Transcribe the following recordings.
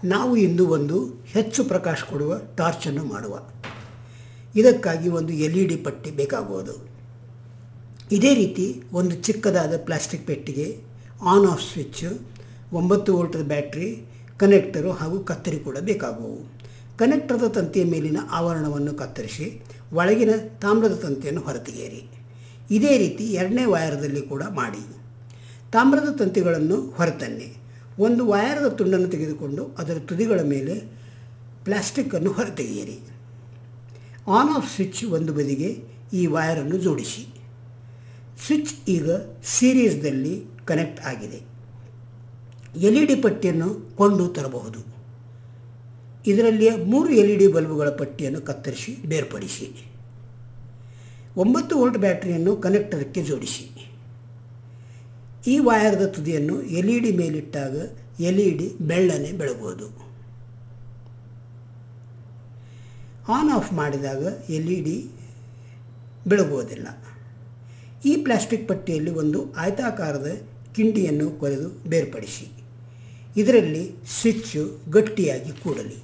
ನಾವು ಇಂದು ಒಂದು ಹೆಚ್ಚು ಪ್ರಕಾಶ ಕೊಡುವ ಟಾರ್ಚನ್ನು ಮಾಡುವ ಇದಕ್ಕಾಗಿ ಒಂದು ಎಲ್ ಇ ಡಿ ಪಟ್ಟಿ ಬೇಕಾಗುವುದು ಇದೇ ರೀತಿ ಒಂದು ಚಿಕ್ಕದಾದ ಪ್ಲಾಸ್ಟಿಕ್ ಪೆಟ್ಟಿಗೆ ಆನ್ ಆಫ್ ಸ್ವಿಚ್ ಒಂಬತ್ತು ವೋಲ್ಟದ ಬ್ಯಾಟ್ರಿ ಕನೆಕ್ಟರು ಹಾಗೂ ಕತ್ತರಿ ಕೂಡ ಬೇಕಾಗುವು ಕನೆಕ್ಟರ್ದ ತಂತಿಯ ಮೇಲಿನ ಆವರಣವನ್ನು ಕತ್ತರಿಸಿ ಒಳಗಿನ ತಾಮ್ರದ ತಂತಿಯನ್ನು ಹೊರತೆಗೆಯಿರಿ ಇದೇ ರೀತಿ ಎರಡನೇ ವಾಯರದಲ್ಲಿ ಕೂಡ ಮಾಡಿ ತಾಮ್ರದ ತಂತಿಗಳನ್ನು ಹೊರತನ್ನಿ ಒಂದು ವಾಯರದ ತುಂಡನ್ನು ತೆಗೆದುಕೊಂಡು ಅದರ ತುದಿಗಳ ಮೇಲೆ ಪ್ಲಾಸ್ಟಿಕ್ಕನ್ನು ಹೊರತೆಗೆಯಿರಿ ಆನ್ ಆಫ್ ಸ್ವಿಚ್ ಒಂದು ಬದಿಗೆ ಈ ವಯರನ್ನು ಜೋಡಿಸಿ ಸ್ವಿಚ್ ಈಗ ಸೀರೀಸ್ದಲ್ಲಿ ಕನೆಕ್ಟ್ ಆಗಿದೆ ಎಲ್ ಇ ಡಿ ಪಟ್ಟಿಯನ್ನು ಕೊಂಡು ತರಬಹುದು ಇದರಲ್ಲಿಯ ಮೂರು ಎಲ್ ಇ ಡಿ ಬಲ್ಬುಗಳ ಪಟ್ಟಿಯನ್ನು ಕತ್ತರಿಸಿ ಬೇರ್ಪಡಿಸಿ ಒಂಬತ್ತು ವೋಲ್ಟ್ ಬ್ಯಾಟರಿಯನ್ನು ಕನೆಕ್ಟರ್ಕ್ಕೆ ಜೋಡಿಸಿ ಈ ವಾಯರದ ತುದಿಯನ್ನು ಎಲ್ ಇ ಡಿ ಮೇಲಿಟ್ಟಾಗ ಎಲ್ ಇ ಡಿ ಬೆಳ್ಳನೆ ಬೆಳಗುವುದು ಆನ್ ಆಫ್ ಮಾಡಿದಾಗ ಎಲ್ ಇ ಡಿ ಬೆಳಗುವುದಿಲ್ಲ ಈ ಪ್ಲಾಸ್ಟಿಕ್ ಪಟ್ಟಿಯಲ್ಲಿ ಒಂದು ಆಯತಾಕಾರದ ಕಿಂಡಿಯನ್ನು ಕೊರೆದು ಬೇರ್ಪಡಿಸಿ ಇದರಲ್ಲಿ ಸ್ವಿಚ್ಚು ಗಟ್ಟಿಯಾಗಿ ಕೂಡಲಿ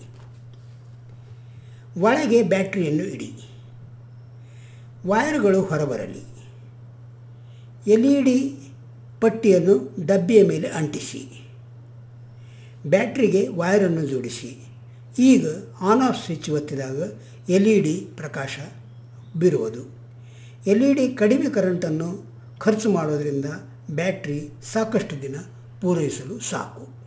ಒಳಗೆ ಬ್ಯಾಟ್ರಿಯನ್ನು ಇಡಿ ವೈರ್ಗಳು ಹೊರಬರಲಿ ಎಲ್ ಇ ಡಿ ಪಟ್ಟಿಯನ್ನು ಡಬ್ಬಿಯ ಮೇಲೆ ಅಂಟಿಸಿ ಬ್ಯಾಟ್ರಿಗೆ ವೈರನ್ನು ಜೋಡಿಸಿ ಈಗ ಆನ್ ಆಫ್ ಸ್ವಿಚ್ ಒತ್ತಿದಾಗ ಎಲ್ ಇ ಡಿ ಪ್ರಕಾಶ ಬೀರುವುದು ಎಲ್ ಇ ಡಿ ಕಡಿಮೆ ಕರೆಂಟನ್ನು ಖರ್ಚು ಮಾಡೋದರಿಂದ ಬ್ಯಾಟ್ರಿ ಸಾಕಷ್ಟು ದಿನ ಪೂರೈಸಲು ಸಾಕು